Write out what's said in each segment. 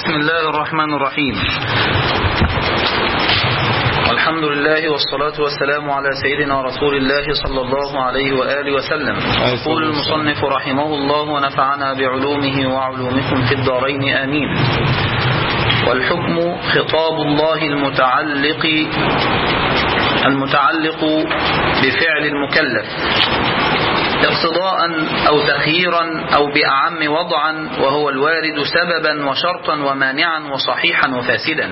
بسم الله الرحمن الرحيم الحمد لله والصلاة والسلام على سيدنا رسول الله صلى الله عليه وآله وسلم يقول المصنف رحمه الله ونفعنا بعلومه وعلومكم في الدارين آمين والحكم خطاب الله المتعلق المتعلق بفعل المكلف اقتضاء أو تخييرا أو بأعم وضعا وهو الوارد سببا وشرطا ومانعا وصحيحا وفاسدا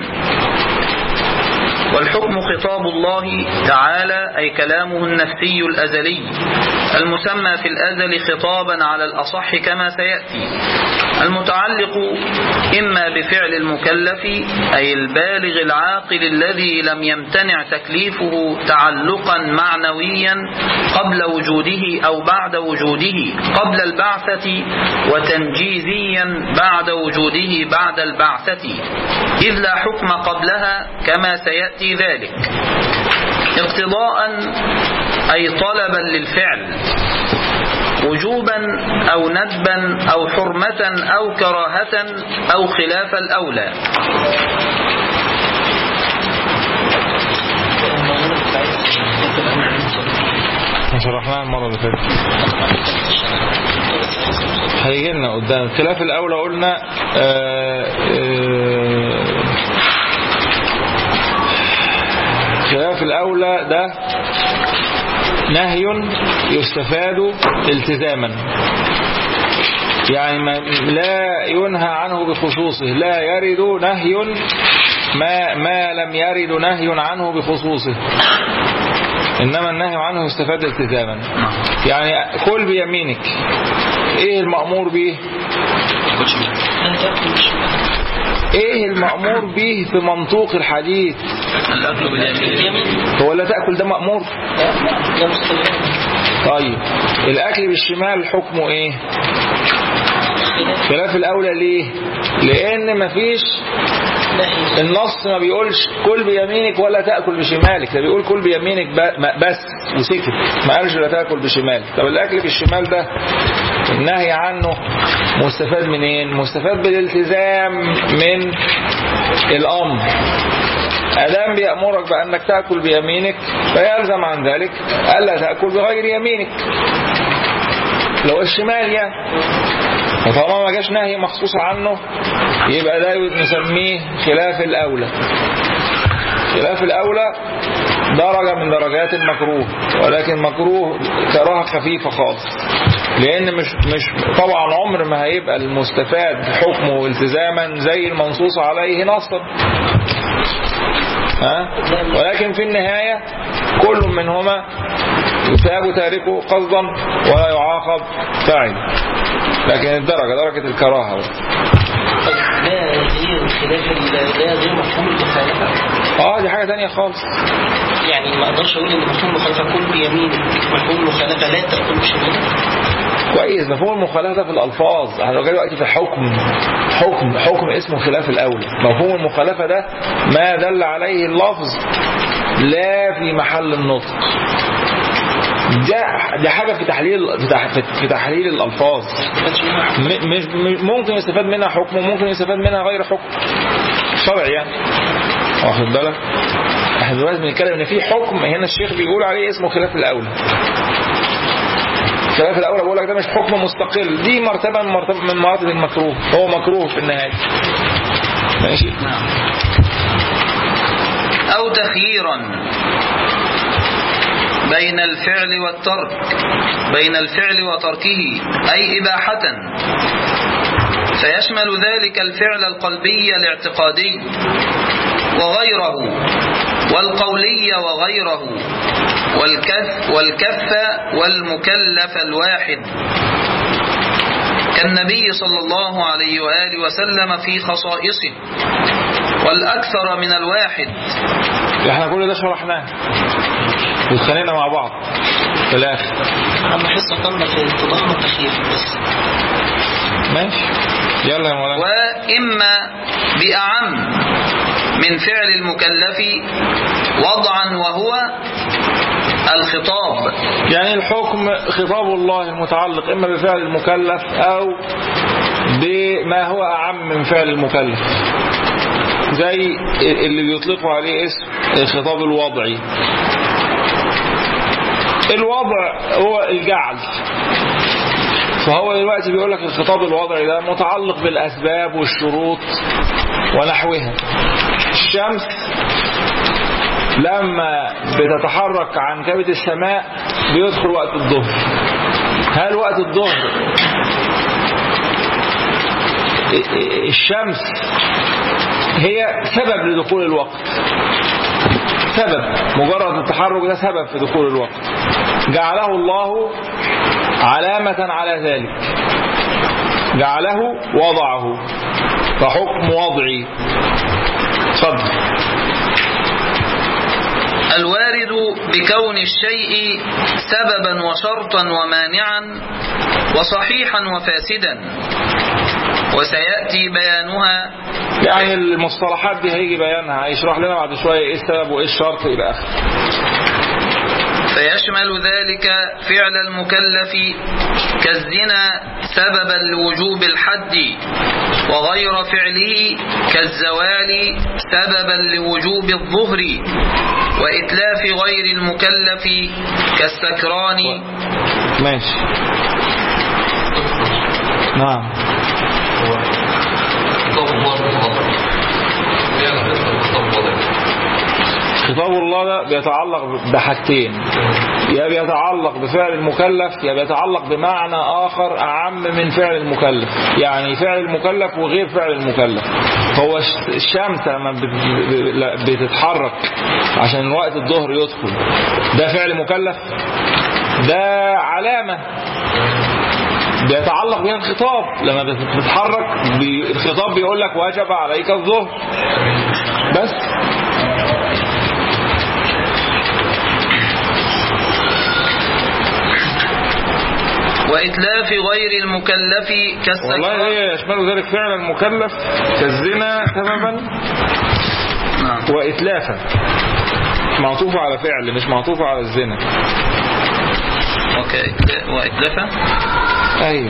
والحكم خطاب الله تعالى أي كلامه النفسي الأزلي المسمى في الأزل خطابا على الأصح كما سيأتي المتعلق إما بفعل المكلف أي البالغ العاقل الذي لم يمتنع تكليفه تعلقا معنويا قبل وجوده أو بعد وجوده قبل البعثة وتنجيزيا بعد وجوده بعد البعثة إذ لا حكم قبلها كما سيأتي ذلك اقتضاء أي طلبا للفعل وجوبا أو ندبا أو حرمة أو كراهة أو خلاف الأولى شرحناها المرة اللي فاتت هيجي لنا قدام خلاف الأولى قلنا آآ آآ خلاف الأولى ده نهي يستفاد التزاما يعني ما لا ينهى عنه بخصوصه لا يرد نهي ما, ما لم يرد نهي عنه بخصوصه إنما النهي عنه يستفاد التزاما يعني كل بيمينك ايه المأمور به ايه المأمور به في منطوق الحديث الأكل باليمين هو لا تأكل ده مأمور طيب الأكل بالشمال حكمه ايه خلاف الأولى ليه لأن مفيش النص ما بيقولش كل بيمينك ولا تأكل بشمالك ده بيقول كل بيمينك بس وسكت ما قالش لا تأكل بشمالك طب الأكل بالشمال ده النهي عنه مستفاد منين مستفاد بالالتزام من الأمر أدام بيأمرك بأنك تأكل بيمينك فيلزم عن ذلك ألا تأكل بغير يمينك لو الشمال يعني وطالما ما جاش نهي مخصوص عنه يبقى ده نسميه خلاف الأولى خلاف الأولى درجة من درجات المكروه ولكن مكروه كراهة خفيفة خالص لأن مش مش طبعا عمر ما هيبقى المستفاد حكمه التزاما زي المنصوص عليه نصا ها ولكن في النهاية كل منهما يثاب تاركه قصدا ولا يعاقب فاعل لكن الدرجة درجة الكراهة لا يزيد خلاف لا يزيد مفهوم المخالفة اه دي حاجة تانية خالص يعني ما اقدرش اقول ان مفهوم المخالفة كل بيمينك مفهوم المخالفة لا تأكل بشمالك كويس مفهوم المخالفة في الألفاظ احنا جاي دلوقتي في الحكم حكم حكم اسمه خلاف الأولى مفهوم المخالفة ده ما دل عليه اللفظ لا في محل النطق ده دي حاجة في تحليل في, تح في تحليل الألفاظ مش ممكن يستفاد منها حكم وممكن يستفاد منها غير حكم شرعي يعني واخد بالك احنا دلوقتي بنتكلم ان في حكم هنا الشيخ بيقول عليه اسمه خلاف الأولى خلاف الأولى بقول لك ده مش حكم مستقل دي مرتبة من مرتبة من مراتب المكروه هو مكروه في النهاية ماشي أو تخييرا بين الفعل والترك بين الفعل وتركه أي إباحة فيشمل ذلك الفعل القلبي الاعتقادي وغيره والقولي وغيره والكف والكف والمكلف الواحد كالنبي صلى الله عليه وآله وسلم في خصائصه والأكثر من الواحد احنا كل ده شرحناه واتخانقنا مع بعض في الاخر اما حصة كاملة في التضخم التخيير بس ماشي يلا يا مولانا وإما بأعم من فعل المكلف وضعا وهو الخطاب يعني الحكم خطاب الله المتعلق إما بفعل المكلف أو بما هو أعم من فعل المكلف زي اللي بيطلقوا عليه اسم الخطاب الوضعي الوضع هو الجعل فهو دلوقتي بيقول لك الخطاب الوضعي ده متعلق بالأسباب والشروط ونحوها الشمس لما بتتحرك عن كبد السماء بيدخل وقت الظهر هل وقت الظهر الشمس هي سبب لدخول الوقت سبب مجرد التحرك ده سبب في دخول الوقت جعله الله علامة على ذلك جعله وضعه فحكم وضعي صدق الوارد بكون الشيء سببا وشرطا ومانعا وصحيحا وفاسدا وسيأتي بيانها يعني المصطلحات دي هيجي بيانها هيشرح لنا بعد شوية ايه السبب وايه الشرط الى اخره فيشمل ذلك فعل المكلف كالزنا سببا لوجوب الحد وغير فعله كالزوال سببا لوجوب الظهر وإتلاف غير المكلف كالسكران ماشي نعم خطاب الله ده بيتعلق بحاجتين يا بيتعلق بفعل المكلف يا بيتعلق بمعنى آخر أعم من فعل المكلف يعني فعل المكلف وغير فعل المكلف هو الشمس لما بتتحرك عشان وقت الظهر يدخل ده فعل مكلف ده علامة بيتعلق بها الخطاب لما بتتحرك بي الخطاب بيقول لك وجب عليك الظهر بس وإتلاف غير المكلف والله كالسكران هي يشمل ذلك فعل المكلف كالزنا سببا نعم. وإتلافا معطوف على فعل مش معطوف على الزنا أوكي. وإتلاف أيوه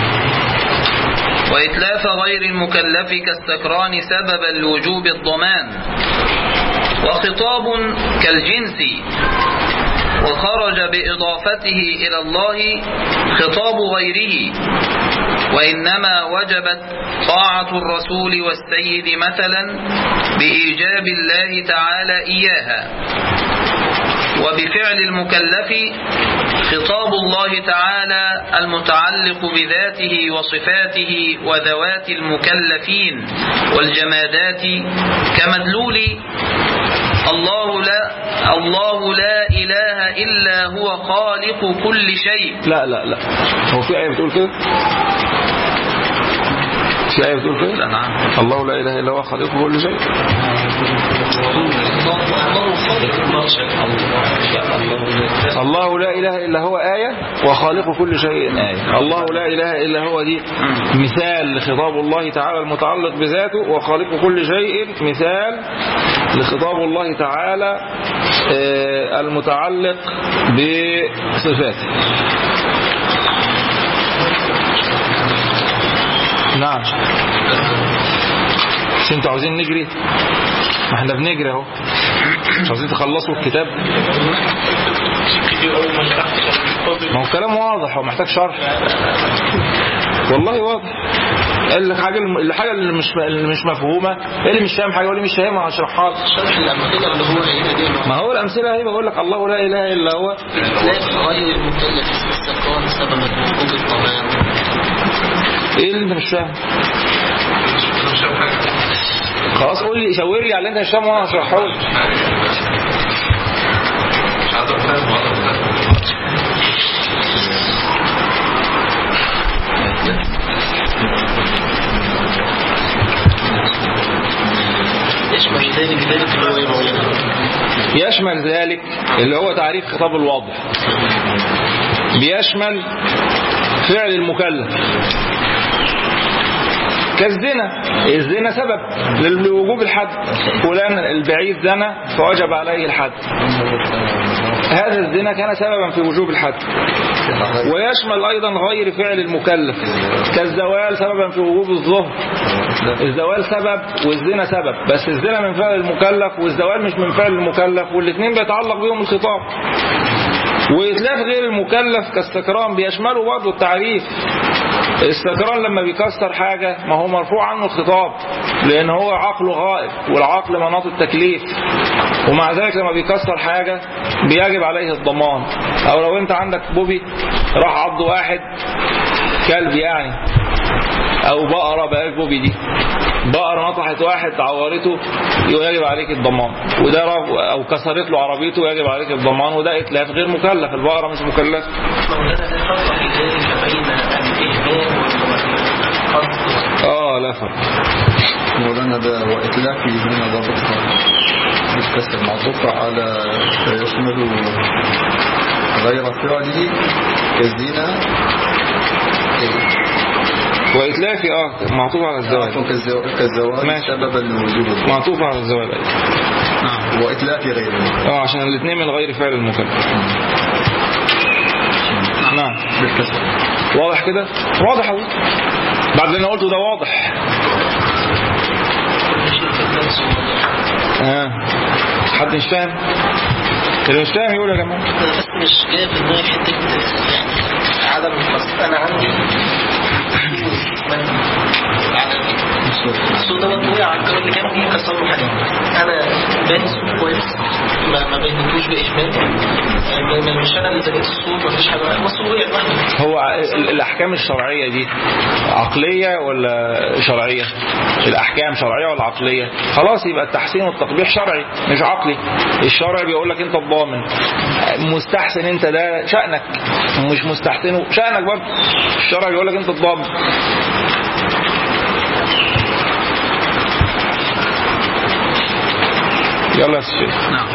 وإتلاف غير المكلف كالسكران سببا لوجوب الضمان وخطاب كالجنس وخرج بإضافته إلى الله خطاب غيره وإنما وجبت طاعة الرسول والسيد مثلا بإيجاب الله تعالى إياها وبفعل المكلف خطاب الله تعالى المتعلق بذاته وصفاته وذوات المكلفين والجمادات كمدلول الله لا الله لا إله إلا هو خالق كل شيء لا لا لا هو في آية بتقول كده في آية بتقول كده لا نعم الله لا إله إلا هو خالق كل شيء الله لا إله إلا هو آية وخالق كل شيء آية الله لا إله إلا هو دي مثال لخطاب الله تعالى المتعلق بذاته وخالق كل شيء مثال لخطاب الله تعالى آه، المتعلق بصفاته نعم مش انتوا عاوزين نجري ما احنا بنجري اهو مش عاوزين تخلصوا الكتاب ما هو الكلام واضح هو محتاج شرح والله واضح قال لك حاجه الحاجه اللي مش اللي مش مفهومه ايه اللي مش فاهم حاجه يقول لي مش فاهمها هشرحها لك شرح الأمثلة اللي هو هنا دي ما هو الامثله اهي بقول لك الله لا اله الا هو إتلاف غير المكلف السكران سبب وجود الضمان ايه اللي انت مش فاهم خلاص قول لي شاور لي على اللي انت مش فاهمه وانا هشرحه لك يشمل ذلك ذلك اللي هو يا مولانا يشمل ذلك اللي هو تعريف خطاب الوضع بيشمل فعل المكلف كالزنا الزنا سبب لوجوب الحد فلان البعيد زنى فوجب عليه الحد هذا الزنا كان سببا في وجوب الحد ويشمل أيضا غير فعل المكلف كالزوال سببا في وجوب الظهر الزوال سبب والزنا سبب بس الزنا من فعل المكلف والزوال مش من فعل المكلف والاثنين بيتعلق بهم الخطاب وإتلاف غير المكلف كالسكران بيشمله برضه التعريف السكران لما بيكسر حاجة ما هو مرفوع عنه الخطاب لأن هو عقله غائب والعقل مناط التكليف ومع ذلك لما بيكسر حاجة بيجب عليه الضمان أو لو أنت عندك بوبي راح عض واحد كلب يعني أو بقرة بقى بوبي دي بقرة نطحت واحد عورته يجب عليك الضمان وده رف- أو كسرت له عربيته يجب عليك الضمان وده إتلاف غير مكلف البقرة مش مكلفة مولانا ده فرق في ذلك بين الإهمال والقصد اه لا فرق مولانا ده وإتلافي هنا ضابطها بالكسر معطوفة على يشمل غير فعله كالزنا وإتلافي اه معطوف على الزواج كالزو- كالزواج ماشي. سببا لوجوب معطوف على الزواج أيضا. نعم وإتلاف غيره اه عشان الاثنين من غير فعل المكلف نعم بالكسر واضح كده واضح اهو بعد اللي انا قلته ده واضح اه حد مش فاهم اللي مش فاهم يقول يا جماعه أنا بس مش جاي في دماغي حتة يعني عدم القصد أنا عندي الصوت دوت وقع على الجو اللي كان فيه كسر له حاجة أنا باهي الصوت كويس ما ما بينتوش بإشمال ما- ما- مش أنا اللي زقيت الصوت مفيش حاجة بس هو وقع لوحده هو ع- ال- الاحكام الشرعيه دي عقليه ولا شرعيه الاحكام شرعيه ولا عقليه خلاص يبقى التحسين والتقبيح شرعي مش عقلي الشرع بيقول لك انت الضامن مستحسن انت ده شانك مش مستحسنه شانك برضه الشرع بيقول لك انت الضامن يلا يا شيخ نعم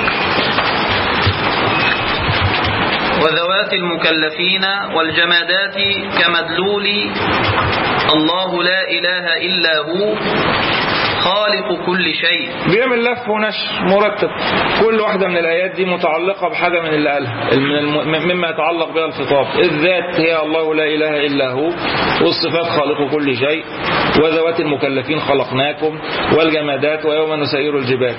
وذوات المكلفين والجمادات كمدلول الله لا إله إلا هو خالق كل شيء بيعمل لف ونشر مرتب كل واحدة من الآيات دي متعلقة بحاجة من اللي قالها من الم... مما يتعلق بها الخطاب الذات هي الله لا إله إلا هو والصفات خالق كل شيء وذوات المكلفين خلقناكم والجمادات ويوم نسير الجبال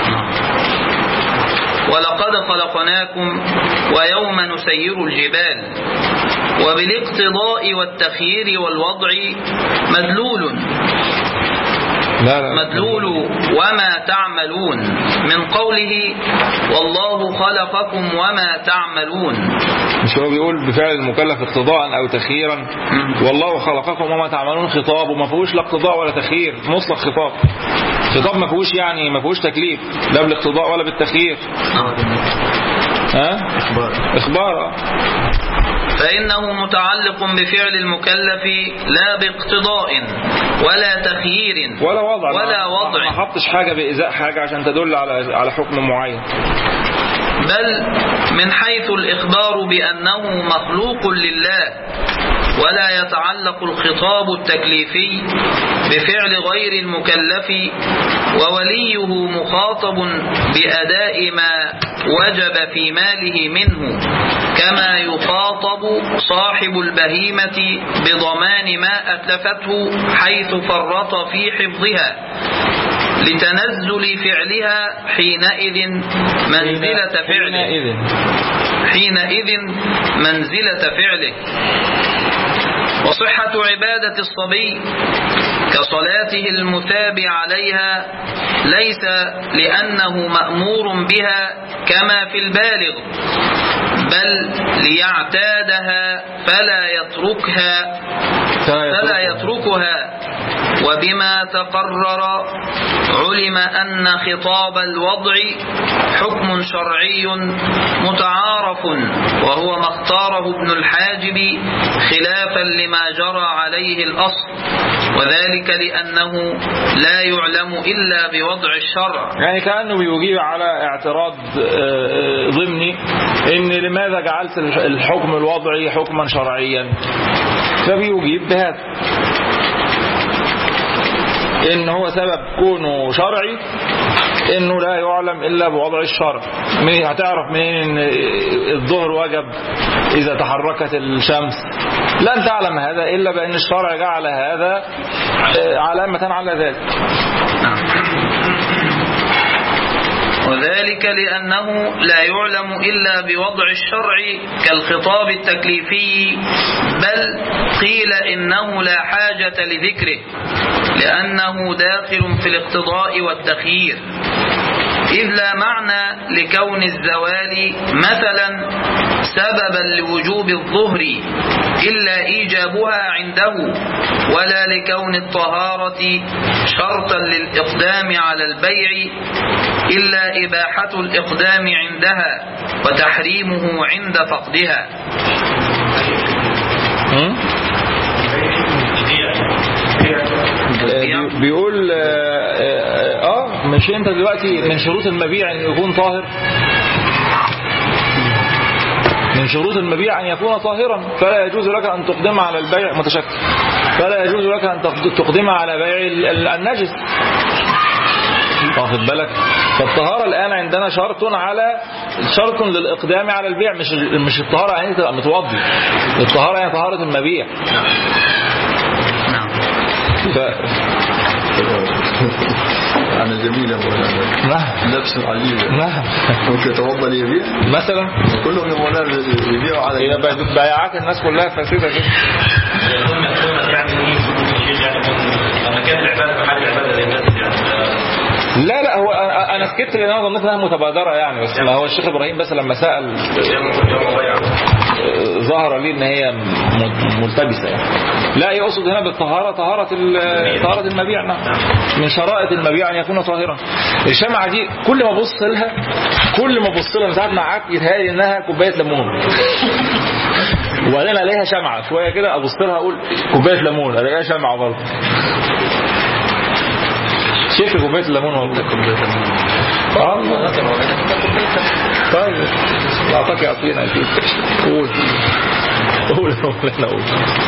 ولقد خلقناكم ويوم نسير الجبال وبالاقتضاء والتخيير والوضع مدلول لا لا مدلول وما تعملون من قوله والله خلقكم وما تعملون مش هو بيقول بفعل المكلف اقتضاء أو تخييرا والله خلقكم وما تعملون خطاب وما فيهوش لا اقتضاء ولا تخيير مطلق خطاب خطاب ما فيهوش يعني ما فيهوش تكليف لا بالاقتضاء ولا بالتخيير ها اخبار آه. فإنه متعلق بفعل المكلف لا باقتضاء ولا تخيير ولا وضع ولا ما- وضع ما حطش حاجة بإزاء حاجة عشان تدل على على حكم معين بل من حيث الإخبار بأنه مخلوق لله ولا يتعلق الخطاب التكليفي بفعل غير المكلف ووليه مخاطب بأداء ما وجب في ماله منه كما يخاطب صاحب البهيمة بضمان ما أتلفته حيث فرط في حفظها لتنزل فعلها حينئذ منزلة فعله حينئذ حينئذ منزلة فعله وصحة عبادة الصبي كصلاته المثاب عليها ليس لأنه مأمور بها كما في البالغ بل ليعتادها فلا يتركها فلا يتركها وبما تقرر علم أن خطاب الوضع حكم شرعي متعارف وهو ما اختاره ابن الحاجب خلافا لما جرى عليه الأصل وذلك لأنه لا يعلم إلا بوضع الشرع يعني كأنه بيجيب على اعتراض آه، آه، ضمني ان لماذا جعلت الحكم الوضعي حكما شرعيا فبيجيب بهذا ان هو سبب كونه شرعي انه لا يعلم الا بوضع الشرع من- هتعرف منين ان الظهر وجب اذا تحركت الشمس لن تعلم هذا الا بان الشرع جعل هذا آه، علامة على ذلك وذلك لأنه لا يعلم إلا بوضع الشرع كالخطاب التكليفي بل قيل إنه لا حاجة لذكره لأنه داخل في الاقتضاء والتخيير إذ لا معنى لكون الزوال مثلا سببا لوجوب الظهر إلا إيجابها عنده ولا لكون الطهارة شرطا للإقدام على البيع إلا إباحة الإقدام عندها وتحريمه عند فقدها م? آه، بي- بيقول اه, آه, آه مش انت دلوقتي من شروط المبيع ان يكون طاهر من شروط المبيع ان يكون طاهرا فلا يجوز لك ان تقدم على البيع متشكل فلا يجوز لك ان تقد- تقدم على بيع ال- ال- النجس واخد بالك فالطهارة الآن عندنا شرط على شرط للإقدام على البيع مش مش الطهارة يعني تبقى متوضي الطهارة يعني طهارة المبيع نعم ف... أنا جميلة مولانا نعم لبس عجيب نعم ممكن يتوضا ليبيع مثلا كلهم يا مولانا يبيعوا على هي بي- بياعات الناس كلها فاسدة كده لا لا هو أنا- انا سكت لان انا ظنيت انها متبادره يعني بس ما هو الشيخ ابراهيم بس لما سال آه، ظهر لي ان هي م- ملتبسه يعني لا يقصد هنا بالطهاره طهاره ال- طهاره المبيع نعم من شرائط المبيع ان يكون طاهرا الشمعه دي كل ما ابص لها كل ما ابص لها من ساعه ما قعدت يتهيألي انها كوبايه ليمون وبعدين الاقيها شمعه شويه كده ابص لها اقول كوبايه ليمون الاقيها شمعه برضه شايف كوبايه الليمون والله آه. طيب اعطاك يعطينا اكيد قول قول قول انا قول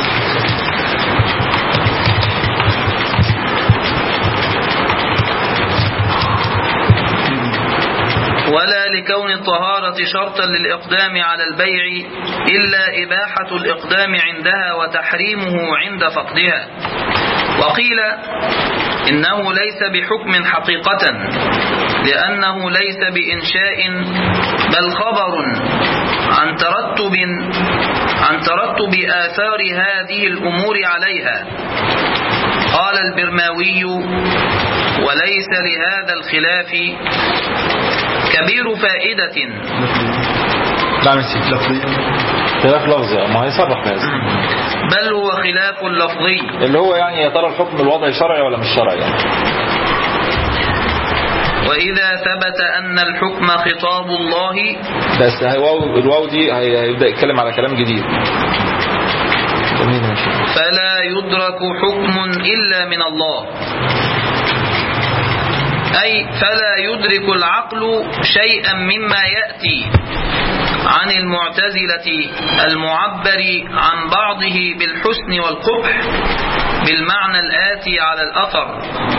ولا لكون الطهارة شرطا للإقدام على البيع إلا إباحة الإقدام عندها وتحريمه عند فقدها وقيل إنه ليس بحكم حقيقة لأنه ليس بإنشاء بل خبر عن ترتب عن ترتب آثار هذه الأمور عليها قال البرماوي وليس لهذا الخلاف كبير فائدة لا نسيت لفظيا خلاف لفظي ما هيصرح بهذا بل هو خلاف لفظي اللي هو يعني يا ترى الحكم الوضعي شرعي ولا مش شرعي يعني وإذا ثبت أن الحكم خطاب الله بس الواو الواو دي هي- هيبدا يتكلم على كلام جديد جميل يا شيخ. فلا يدرك حكم إلا من الله أي فلا يدرك العقل شيئا مما يأتي عن المعتزلة المعبر عن بعضه بالحسن والقبح بالمعنى الآتي على الأثر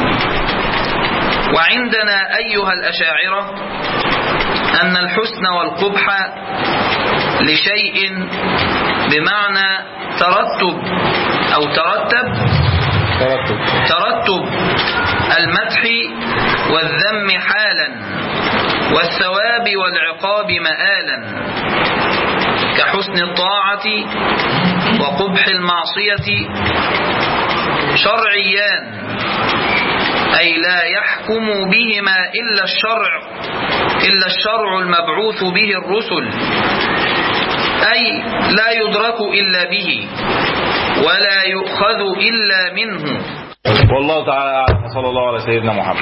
وعندنا أيها الأشاعرة أن الحسن والقبح لشيء بمعنى ترتب أو ترتب ترتب ترتب المدح والذم حالا والثواب والعقاب مآلا كحسن الطاعة وقبح المعصية شرعيان أي لا يحكم بهما إلا الشرع إلا الشرع المبعوث به الرسل أي لا يدرك إلا به ولا يؤخذ إلا منه والله تعالى اعلم وصلى الله على سيدنا محمد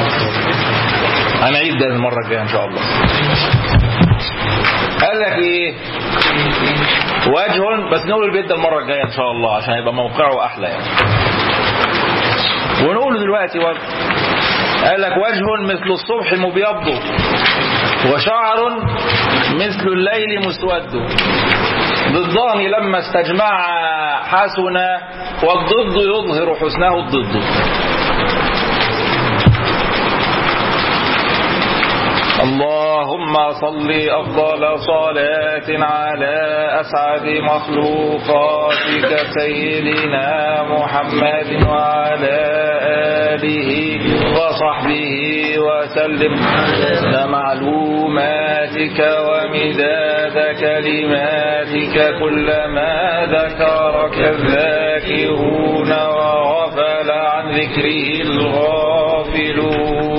هنعيد ده المره الجايه ان شاء الله قال لك ايه وجه بس نقول البيت ده المره الجايه ان شاء الله عشان يبقى موقعه احلى يعني ونقول دلوقتي وجه قال لك وجه مثل الصبح مبيض وشعر مثل الليل مسود ضدان لما استجمع حسنا والضد يظهر حسنه الضد اللهم صل أفضل صلاة على أسعد مخلوقاتك سيدنا محمد وعلى آله وصحبه وسلم إن معلوماتك ومداد كلماتك كلما ذكرك الذاكرون وغفل عن ذكره الغافلون